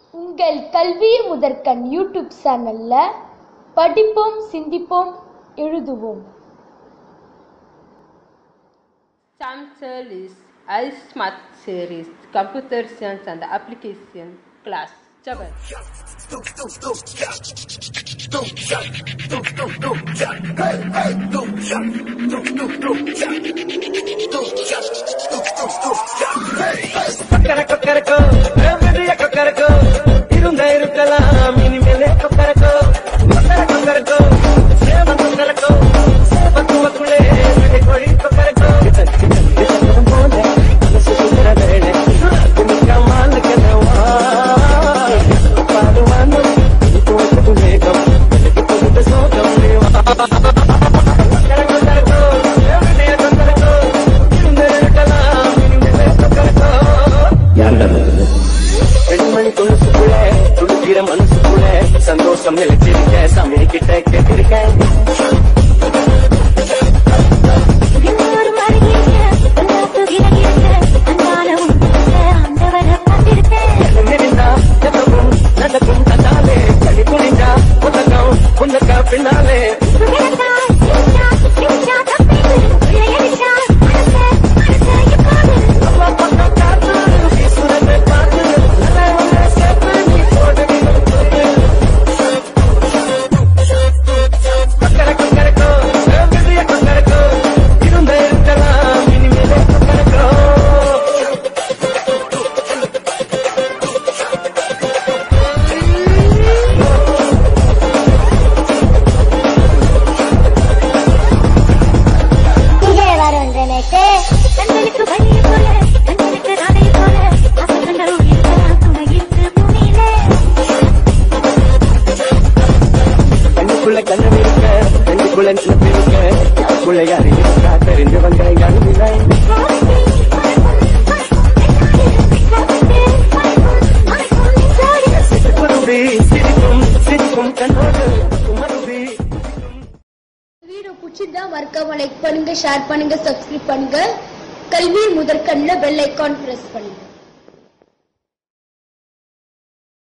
உங்கள் கல்வி முதற்கண் யூடியூப் சேனல்ல படிப்போம் சிந்திப்போம் எழுதுவோம் Samsel is iSmart series, computer science and application class. Seven. கொக்கர கொக்கரக்கோ பெரிய கொக்கரக்கோ இருந்த இருக்கலாம் இனிமேலே கொக்கரக்கோ கொக்கர கொக்கரக்கோ சேவ கொக்கரக்கோ சேவ துவக்குள்ளே விடை கோழி கொக்கரக்கோ போல மனசு சுந்தர வேளை குமிக்காமல் கனவா பாடுவானோ இப்போ வந்து மேகம் இப்போ வந்து சோகம் தேவா கொக்கர கொக்கரக்கோ பெரிய கொக்கரக்கோ இருந்த இருக்கலாம் இனிமேலே கொக்கரக்கோ பெண்மணி கொலுசுக்குள்ள துளுக்கிற மனசுக்குள்ள சந்தோஷம் நிலைச்சிருக்க சாமி கிட்ட கேட்டிருக்கேன் இன்னொரு மருகிருக்க, எல்லாத்து விலகிருக்க, அன்பால உன்கிட்ட ஆண்டவரை பார்த்திருப்பேன். நினைந்தா எதவும் நடக்கும் தந்தாலே கடி குனிஞ்சா உதகம் உனக்கா பின்னாலே சுகிலத்தா, சிரிச்சா, சிரிச்சா தப்பிது, விளையடிச்சா, மனசே, மனசே எப்போது? அம்மா பக்கம் காத்து ஈஸ்வரனை பார்த்து நல்லவனை சேர்த்து நீ போடுடி கொக்கர கொக்கரக்கோ பெரிய கொக்கரக்கோ இருந்த இருக்கலாம் இனிமேலே கொக்கரக்கோ இங்கே வருகின்ற நேற்று, கண்களுக்கு வழியை போல, கண்களுக்கு ராதையை போல, ஆசை கண்ட உயிரெல்லாம் துணையிட்டு பூமியிலே. கண்ணுக்குள்ள கண்ணு இருக்க கண்ணுக்குள்ள நினைப்பு இருக்க யாருக்குள்ள யாரு இருக்கா தெரிஞ்சு வந்த யாருமில்லை சிரிப்புருவி சிரிக்கும் சிரிக்கும் கண்ணோடு குமருவி வீடியோ பிடிச்சிருந்தா மறக்காம லைக் பண்ணுங்க ஷேர் பண்ணுங்க சப்ஸ்கிரைப் பண்ணுங்க கல்வி முதற்கண்ணில் பெல் ஐக்கான் பிரஸ் பண்ணுங்க